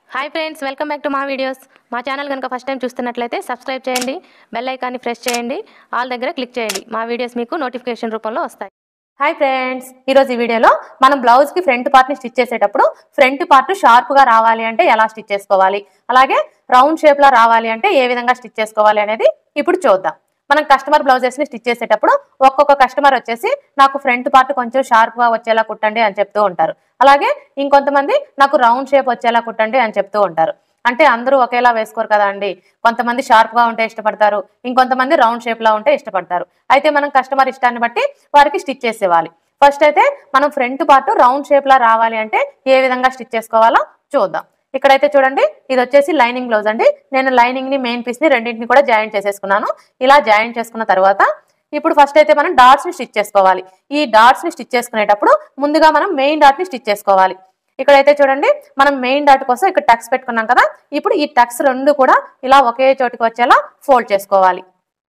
hi friends welcome back to మా videos మా channel కనుక ఫస్ట్ టైం చూస్తున్నట్లయితే సబ్స్క్రైబ్ చేయండి బెల్ ఐకాన్ని ప్రెస్ చేయండి ఆల్ దగ్గర క్లిక్ చేయండి మా వీడియోస్ మీకు నోటిఫికేషన్ రూపంలో వస్తాయి హాయ్ ఫ్రెండ్స్ ఈరోజు ఈ వీడియోలో మనం బ్లౌజ్కి ఫ్రంట్ పార్ట్ని స్టిచ్ చేసేటప్పుడు ఫ్రంట్ పార్ట్ షార్ప్గా రావాలి అంటే ఎలా స్టిచ్ చేసుకోవాలి అలాగే రౌండ్ షేప్లో రావాలి అంటే ఏ విధంగా స్టిచ్ చేసుకోవాలి అనేది ఇప్పుడు చూద్దాం మనం కస్టమర్ బ్లౌజెస్ని స్టిచ్ చేసేటప్పుడు ఒక్కొక్క కస్టమర్ వచ్చేసి నాకు ఫ్రంట్ పార్ట్ కొంచెం షార్ప్గా వచ్చేలా కుట్టండి అని చెప్తూ ఉంటారు అలాగే ఇంకొంతమంది నాకు రౌండ్ షేప్ వచ్చేలా కుట్టండి అని చెప్తూ ఉంటారు అంటే అందరూ ఒకేలా వేసుకోరు కదా అండి కొంతమంది షార్ప్గా ఉంటే ఇష్టపడతారు ఇంకొంతమంది రౌండ్ షేప్లో ఉంటే ఇష్టపడతారు అయితే మనం కస్టమర్ ఇష్టాన్ని బట్టి వారికి స్టిచ్ చేసేవాలి ఫస్ట్ అయితే మనం ఫ్రంట్ పార్ట్ రౌండ్ షేప్లా రావాలి అంటే ఏ విధంగా స్టిచ్ చేసుకోవాలో చూద్దాం ఇక్కడైతే చూడండి ఇది వచ్చేసి లైనింగ్ బ్లౌజ్ అండి నేను లైనింగ్ ని మెయిన్ పీస్ ని రెండింటిని కూడా జాయిన్ చేసేసుకున్నాను ఇలా జాయిన్ చేసుకున్న తర్వాత ఇప్పుడు ఫస్ట్ అయితే మనం డాట్స్ ని స్టిచ్ చేసుకోవాలి ఈ డాట్స్ ని స్టిచ్ చేసుకునేటప్పుడు ముందుగా మనం మెయిన్ డాట్ ని స్టిచ్ చేసుకోవాలి ఇక్కడైతే చూడండి మనం మెయిన్ డాట్ కోసం ఇక్కడ టక్స్ పెట్టుకున్నాం కదా ఇప్పుడు ఈ టక్స్ రెండు కూడా ఇలా ఒకే చోటికి వచ్చేలా ఫోల్డ్ చేసుకోవాలి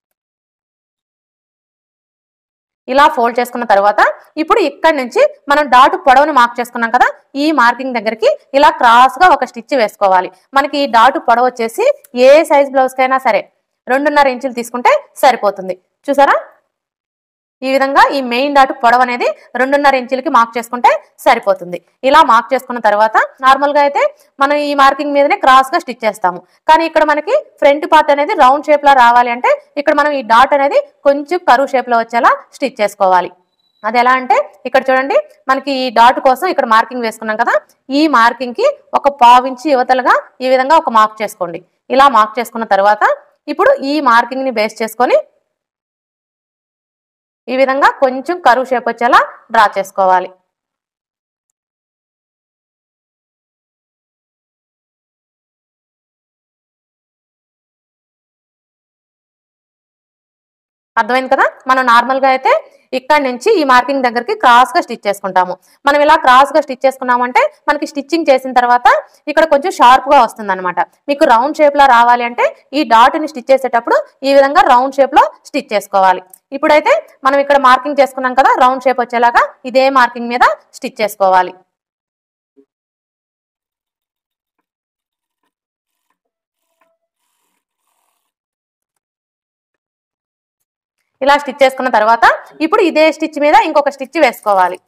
ఇలా ఫోల్డ్ చేసుకున్న తర్వాత ఇప్పుడు ఇక్కడ నుంచి మనం డాట్ పొడవుని మార్క్ చేసుకున్నాం కదా ఈ మార్కింగ్ దగ్గరికి ఇలా క్రాస్ గా ఒక స్టిచ్ వేసుకోవాలి మనకి ఈ డాట్ పొడవు వచ్చేసి ఏ సైజ్ బ్లౌజ్ కైనా సరే రెండున్నర ఇంచులు తీసుకుంటే సరిపోతుంది చూసారా ఈ విధంగా ఈ మెయిన్ డాట్ పొడవు అనేది రెండున్నర ఇంచులకి మార్క్ చేసుకుంటే సరిపోతుంది ఇలా మార్క్ చేసుకున్న తర్వాత నార్మల్ గా అయితే మనం ఈ మార్కింగ్ మీదనే క్రాస్ గా స్టిచ్ చేస్తాము కానీ ఇక్కడ మనకి ఫ్రంట్ పార్ట్ అనేది రౌండ్ షేప్ లో రావాలి అంటే ఇక్కడ మనం ఈ డాట్ అనేది కొంచెం కరువు షేప్ లో వచ్చేలా స్టిచ్ చేసుకోవాలి అది ఎలా అంటే ఇక్కడ చూడండి మనకి ఈ డాట్ కోసం ఇక్కడ మార్కింగ్ వేసుకున్నాం కదా ఈ మార్కింగ్ కి ఒక పావించి యువతలుగా ఈ విధంగా ఒక మార్క్ చేసుకోండి ఇలా మార్క్ చేసుకున్న తర్వాత ఇప్పుడు ఈ మార్కింగ్ ని బేస్ చేసుకొని ఈ విధంగా కొంచెం కరువు షేప్ వచ్చేలా డ్రా చేసుకోవాలి అర్థమైంది కదా మనం నార్మల్ గా అయితే ఇక్కడ నుంచి ఈ మార్కింగ్ దగ్గరికి క్రాస్ గా స్టిచ్ చేసుకుంటాము మనం ఇలా క్రాస్ గా స్టిచ్ చేసుకున్నామంటే మనకి స్టిచ్చింగ్ చేసిన తర్వాత ఇక్కడ కొంచెం షార్ప్ గా వస్తుంది అనమాట మీకు రౌండ్ షేప్ లో రావాలి అంటే ఈ డాట్ ని స్టిచ్ చేసేటప్పుడు ఈ విధంగా రౌండ్ షేప్ లో స్టిచ్ చేసుకోవాలి ఇప్పుడైతే మనం ఇక్కడ మార్కింగ్ చేసుకున్నాం కదా రౌండ్ షేప్ వచ్చేలాగా ఇదే మార్కింగ్ మీద స్టిచ్ చేసుకోవాలి ఇలా స్టిచ్ చేసుకున్న తర్వాత ఇప్పుడు ఇదే స్టిచ్ మీద ఇంకొక స్టిచ్ వేసుకోవాలి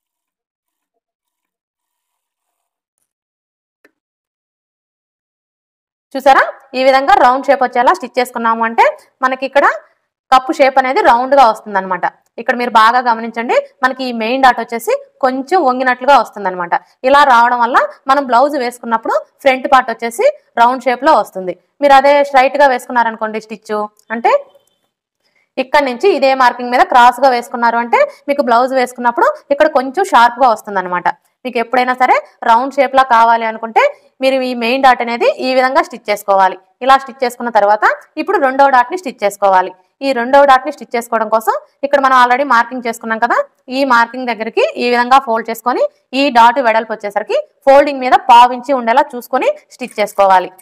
చూసారా ఈ విధంగా రౌండ్ షేప్ వచ్చేలా స్టిచ్ చేసుకున్నాము అంటే మనకి ఇక్కడ కప్పు షేప్ అనేది రౌండ్ గా వస్తుంది అనమాట ఇక్కడ మీరు బాగా గమనించండి మనకి ఈ మెయిన్ డాట్ వచ్చేసి కొంచెం వంగినట్లుగా వస్తుంది అనమాట ఇలా రావడం వల్ల మనం బ్లౌజ్ వేసుకున్నప్పుడు ఫ్రంట్ పార్ట్ వచ్చేసి రౌండ్ షేప్ లో వస్తుంది మీరు అదే స్ట్రైట్ గా వేసుకున్నారనుకోండి స్టిచ్ అంటే ఇక్కడ నుంచి ఇదే మార్కింగ్ మీద క్రాస్ గా వేసుకున్నారు అంటే మీకు బ్లౌజ్ వేసుకున్నప్పుడు ఇక్కడ కొంచెం షార్ప్ గా వస్తుంది అనమాట మీకు ఎప్పుడైనా సరే రౌండ్ షేప్ లా కావాలి అనుకుంటే మీరు ఈ మెయిన్ డాట్ అనేది ఈ విధంగా స్టిచ్ చేసుకోవాలి ఇలా స్టిచ్ చేసుకున్న తర్వాత ఇప్పుడు రెండవ డాట్ ని స్టిచ్ చేసుకోవాలి ఈ రెండవ డాట్ ని స్టిచ్ చేసుకోవడం కోసం ఇక్కడ మనం ఆల్రెడీ మార్కింగ్ చేసుకున్నాం కదా ఈ మార్కింగ్ దగ్గరికి ఈ విధంగా ఫోల్డ్ చేసుకొని ఈ డాట్ వెడల్పు వచ్చేసరికి ఫోల్డింగ్ మీద పావించి ఉండేలా చూసుకొని స్టిచ్ చేసుకోవాలి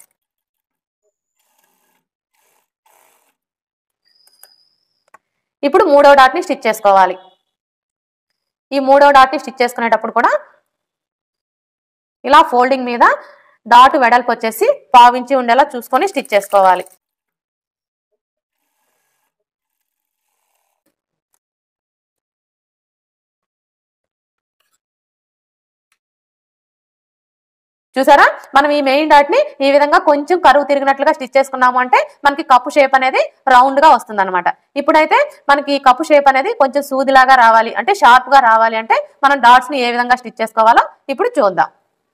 ఇప్పుడు మూడో డాట్ ని స్టిచ్ చేసుకోవాలి ఈ మూడో డాట్ ని స్టిచ్ చేసుకునేటప్పుడు కూడా ఇలా ఫోల్డింగ్ మీద డాట్ వెడల్పు వచ్చేసి పావించి ఉండేలా చూసుకొని స్టిచ్ చేసుకోవాలి చూసారా మనం ఈ మెయిన్ డాట్ ని ఈ విధంగా కొంచెం కరువు తిరిగినట్లుగా స్టిచ్ చేసుకున్నాము అంటే మనకి కప్పు షేప్ అనేది రౌండ్ గా వస్తుంది అనమాట ఇప్పుడైతే మనకి ఈ కప్పు షేప్ అనేది కొంచెం సూదిలాగా రావాలి అంటే షార్ప్ గా రావాలి అంటే మనం డాట్స్ ని ఏ విధంగా స్టిచ్ చేసుకోవాలో ఇప్పుడు చూద్దాం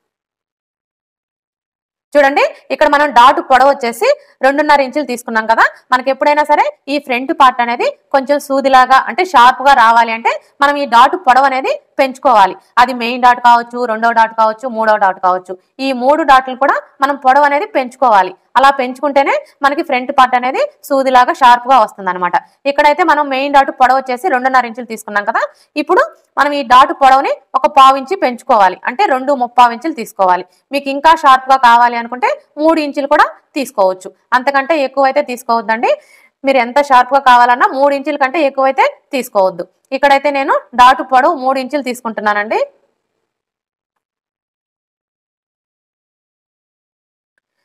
చూడండి ఇక్కడ మనం డాట్ పొడవు వచ్చేసి రెండున్నర ఇంచులు తీసుకున్నాం కదా మనకి ఎప్పుడైనా సరే ఈ ఫ్రంట్ పార్ట్ అనేది కొంచెం సూదిలాగా అంటే షార్ప్ గా రావాలి అంటే మనం ఈ డాట్ పొడవు అనేది పెంచుకోవాలి అది మెయిన్ డాట్ కావచ్చు రెండో డాట్ కావచ్చు మూడో డాట్ కావచ్చు ఈ మూడు డాట్లు కూడా మనం పొడవు అనేది పెంచుకోవాలి అలా పెంచుకుంటేనే మనకి ఫ్రంట్ పార్ట్ అనేది సూదిలాగా షార్ప్ గా వస్తుంది అనమాట ఇక్కడైతే మనం మెయిన్ డాట్ పొడవు వచ్చేసి రెండున్నర ఇంచులు తీసుకున్నాం కదా ఇప్పుడు మనం ఈ డాట్ పొడవుని ఒక పావు ఇంచి పెంచుకోవాలి అంటే రెండు ముప్పావు ఇంచులు తీసుకోవాలి మీకు ఇంకా షార్ప్ గా కావాలి అనుకుంటే మూడు ఇంచులు కూడా తీసుకోవచ్చు అంతకంటే ఎక్కువైతే తీసుకోవద్దండి మీరు ఎంత షార్ప్ గా కావాలన్నా మూడు ఇంచుల కంటే ఎక్కువైతే తీసుకోవద్దు ఇక్కడైతే నేను డాటు పొడవు మూడు ఇంచులు తీసుకుంటున్నానండి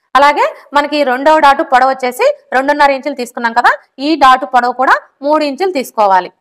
అలాగే మనకి రెండవ డాటు పొడవు వచ్చేసి రెండున్నర ఇంచులు తీసుకున్నాం కదా ఈ డాటు పొడవు కూడా మూడు ఇంచులు తీసుకోవాలి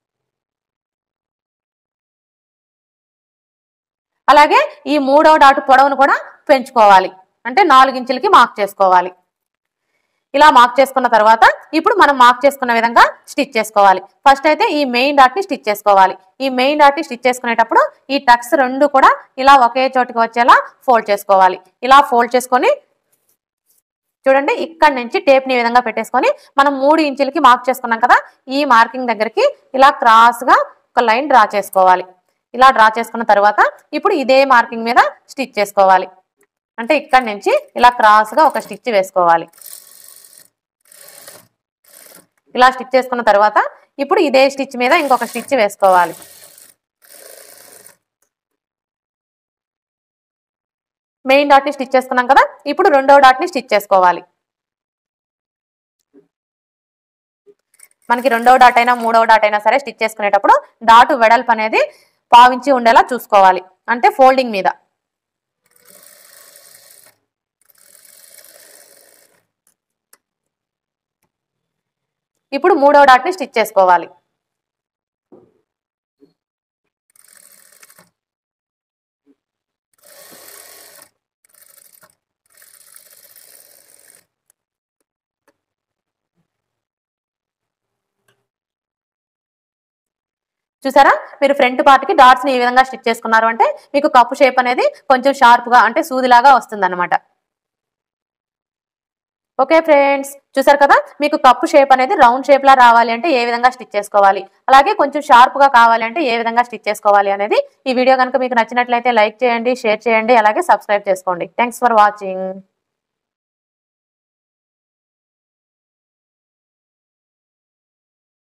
అలాగే ఈ మూడవ డాటు పొడవును కూడా పెంచుకోవాలి అంటే నాలుగు ఇంచులకి మార్క్ చేసుకోవాలి ఇలా మార్క్ చేసుకున్న తర్వాత ఇప్పుడు మనం మార్క్ చేసుకున్న విధంగా స్టిచ్ చేసుకోవాలి ఫస్ట్ అయితే ఈ మెయిన్ డాట్ ని స్టిచ్ చేసుకోవాలి ఈ మెయిన్ డాట్ ని స్టిచ్ చేసుకునేటప్పుడు ఈ టక్స్ రెండు కూడా ఇలా ఒకే చోటికి వచ్చేలా ఫోల్డ్ చేసుకోవాలి ఇలా ఫోల్డ్ చేసుకొని చూడండి ఇక్కడ నుంచి టేప్ ని ఈ విధంగా పెట్టేసుకొని మనం మూడు ఇంచులకి మార్క్ చేసుకున్నాం కదా ఈ మార్కింగ్ దగ్గరికి ఇలా క్రాస్ గా ఒక లైన్ డ్రా చేసుకోవాలి ఇలా డ్రా చేసుకున్న తర్వాత ఇప్పుడు ఇదే మార్కింగ్ మీద స్టిచ్ చేసుకోవాలి అంటే ఇక్కడ నుంచి ఇలా క్రాస్ గా ఒక స్టిచ్ వేసుకోవాలి ఇలా స్టిచ్ చేసుకున్న తర్వాత ఇప్పుడు ఇదే స్టిచ్ మీద ఇంకొక స్టిచ్ వేసుకోవాలి మెయిన్ డాట్ ని స్టిచ్ చేసుకున్నాం కదా ఇప్పుడు రెండో డాట్ ని స్టిచ్ చేసుకోవాలి మనకి రెండవ డాట్ అయినా మూడవ డాట్ అయినా సరే స్టిచ్ చేసుకునేటప్పుడు డాటు వెడల్పు అనేది పావించి ఉండేలా చూసుకోవాలి అంటే ఫోల్డింగ్ మీద ఇప్పుడు మూడవ డాట్ ని స్టిచ్ చేసుకోవాలి చూసారా మీరు ఫ్రంట్ పార్ట్ కి డాట్స్ ని ఈ విధంగా స్టిచ్ చేసుకున్నారు అంటే మీకు కప్పు షేప్ అనేది కొంచెం షార్ప్ గా అంటే సూదిలాగా వస్తుంది అనమాట ఓకే ఫ్రెండ్స్ చూసారు కదా మీకు కప్పు షేప్ అనేది రౌండ్ షేప్ లా రావాలి అంటే ఏ విధంగా స్టిచ్ చేసుకోవాలి అలాగే కొంచెం షార్ప్ గా కావాలి అంటే ఏ విధంగా స్టిచ్ చేసుకోవాలి అనేది ఈ వీడియో కనుక మీకు నచ్చినట్లయితే లైక్ చేయండి షేర్ చేయండి అలాగే సబ్స్క్రైబ్ చేసుకోండి థ్యాంక్స్ ఫర్ వాచింగ్